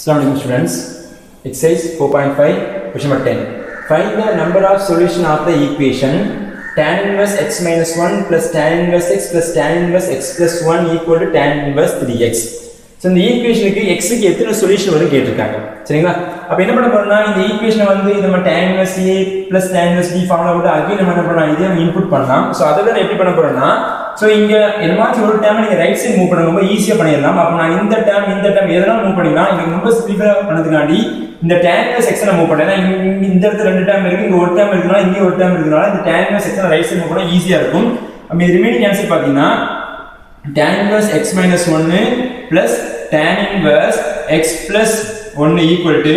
Assalamualaikum students. Exercise 4.5 question number 10. Find the number of solution of the equation tan inverse x minus 1 plus tan inverse x plus tan inverse x plus 1 equal to tan inverse 3x. So இந்த ஈக்குவேஷனுக்கு எக்ஸுக்கு எத்தனை solution வரும் கேட்டிருக்காங்க சரிங்களா அப்போ என்ன பண்ண போறோம்னா இந்த ஈக்குவேஷனை வந்து இது நம்ம tan inverse a plus tan inverse b formula விட்டு அகைன் நம்ம என்ன பண்ணலாம் இதே நம்ம இன்புட் பண்ணலாம் ஸோ அதை தான் எப்படி பண்ண போறோம்னா ஸோ இங்க என்னமாச்சும் ஒரு டேம் நீங்க ரைட் சைடு மூவ் பண்ண ரொம்ப ஈஸியா பண்ணிடலாம் அப்போ நான் இந்த டேம் இந்த டேம் எதெல்லாம் மூவ் பண்ணிக்கலாம் இங்க ரொம்ப சிம்பிளா பண்ணதுக்காண்டி இந்த tan inverse செக்ஷனை மூவ் பண்ணேன் ஏன்னா இங்க இந்த இடத்துல ரெண்டு டேம் இருக்கு இங்க ஒரு டேம் இருக்குனால இங்க ஒரு டேம் இருக்குனால இந்த tan inverse செக்ஷனை ரைட் சைடு மூவ் பண்ணா ஈஸியா இருக்கும் அப்போ இது ரிமைனிங் ஆன்சர் பாத்தீங்கன்னா tan inverse x minus 1 plus tan inverse x plus 1 equal to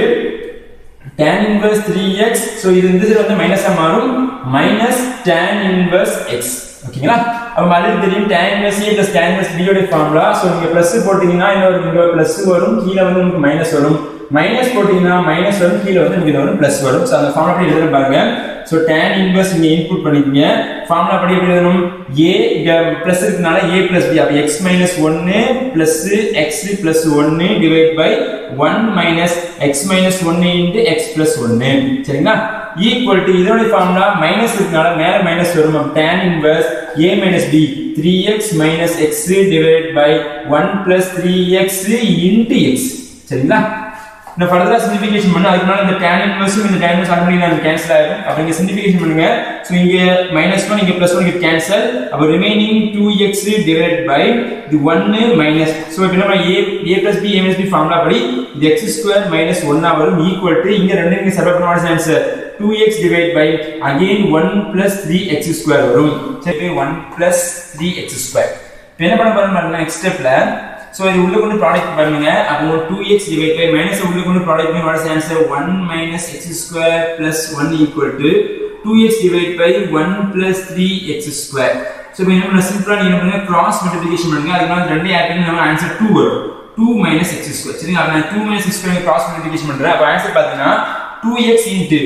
tan inverse 3x so இது இந்த சைடு வந்து மைனஸா மாறும் minus tan inverse x ஓகேங்களா அப்ப ஆல்ரெடி தெரியும் tan inverse a plus tan inverse b உடைய ஃபார்முலா சோ நீங்க பிளஸ் போட்டீங்கன்னா இன்னொரு இங்க பிளஸ் வரும் கீழ வந்து உங்களுக்கு மைனஸ் வரும் மைனஸ் போட்டீங்கன்னா மைனஸ் வரும் கீழ வந்து உங்களுக்கு வரும் பிளஸ் வரும் சோ அந்த ஃபார்முலா படி எழுதுறேன் பாருங்க சோ tan inverse இங்க இன்புட் பண்ணிக்கங்க ஃபார்முலா படி எப்படி எழுதணும் a இங்க பிளஸ் இருக்கனால a plus b அப்ப x minus 1 plus x plus 1 divide by 1 minus x minus 1 into x plus 1 சரிங்களா ஈக்குவல் டு இதோட ஃபார்முலா மைனஸ் இருக்கனால மேல மைனஸ் வரும் அப்ப tan inverse a minus b 3x minus x divided by 1 plus 3x into x சரிங்களா இந்த ஃபர்தரா simplification பண்ணா அதுக்கு மேல இந்த tan இன்வெர்ஸ் இந்த tan இன்வெர்ஸ் ஆட்டோமேட்டிக்கா கேன்சல் ஆயிடும் அப்ப இங்க சிம்பிளிஃபிகேஷன் பண்ணுங்க சோ இங்க -1 இங்க +1 இங்க கேன்சல் அப்ப ரிமைனிங் 2x டிவைடட் பை இது 1 மைனஸ் சோ இப்போ நம்ம a a b a b formula படி இது x ஸ்கொயர் மைனஸ் 1 ஆ வரும் ஈக்குவல் டு இங்க ரெண்டு இங்க சப்ஸ்டிட் பண்ண answer 2x divide by again 1 plus 3x square வரும் சரி 1 plus 3x ஸ்கொயர் இப்போ என்ன பண்ண போறோம் பாருங்க நெக்ஸ்ட் ஸ்டெப்ல சோ இது உள்ள கொண்டு ப்ராடக்ட் பண்ணுங்க அப்போ 2x டிவைட் பை மைனஸ் உள்ள கொண்டு ப்ராடக்ட் பண்ணி what is answer 1 minus x square plus 1 equal to 2x divided by 1 plus 3x square so இப்போ என்ன பண்ண சிம்பிளா நீங்க பண்ணுங்க கிராஸ் மல்டிப்ளிகேஷன் பண்ணுங்க அதுக்கு ரெண்டு ஆட் பண்ணி நம்ம ஆன்சர் 2 வரும் 2 minus x square சரிங்களா நான் 2 minus x square cross multiplication பண்றேன் அப்ப ஆன்சர் பாத்தீங்கன்னா 2x into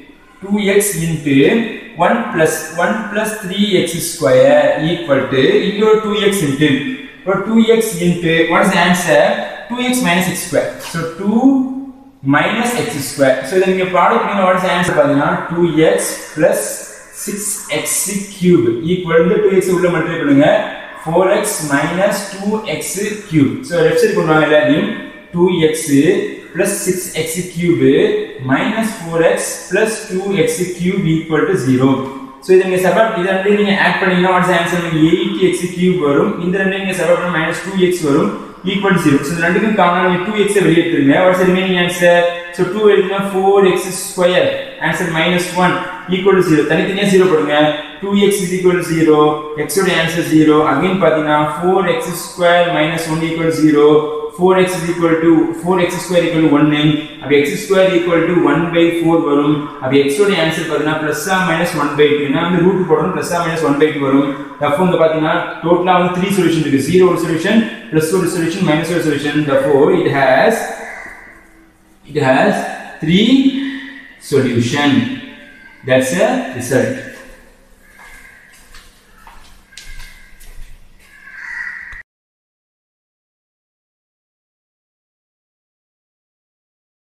2x into 1 plus 1 plus 3x square equal to இங்க ஒரு 2x into or 2x into what is the answer 2x minus x square so 2 minus x square so then your product mean what is the answer பாத்தீங்கன்னா 2x plus 6x cube equal to 2x உள்ள multiply பண்ணுங்க 4x minus 2x cube so left side கொண்டு வாங்க எல்லாத்தையும் 2x plus 6x cube minus 4x plus 2x cube equal to 0 so இத நீங்க subtract இத ரெண்டு நீங்க ஆட் பண்ணீங்கன்னா வாட்ஸ் ஆன்சர் உங்களுக்கு 8x கியூப் வரும் இந்த ரெண்டு நீங்க சப்ராக்ட் பண்ணா மைனஸ் 2x வரும் ஈக்குவல் 0 சோ இந்த ரெண்டுக்கும் காமனா நீங்க 2x வெளிய எடுத்துருங்க வாட்ஸ் ரிமைனிங் ஆன்சர் சோ 2 எழுதினா 4x square answer minus 1 equal to 0 தனித்தனியா 0 போடுங்க 2x is equal to 0 x ஓட ஆன்சர் 0 அகைன் பாத்தீங்கன்னா 4x square minus 1 equal to 0 4x is equal to 4x square equal to 1 அப்ப x square equal to 1 by 4 வரும் அப்ப x ஓட answer பாத்தீங்கன்னா plus or minus 1 by 2 நான் வந்து root போடணும் plus or minus 1 by 2 வரும் therefore இங்க பாத்தீங்கன்னா டோட்டலா வந்து 3 சொல்யூஷன் இருக்கு 0 ஒரு சொல்யூஷன் plus ஒரு சொல்யூஷன் minus ஒரு solution therefore it has it has 3 solution that's a result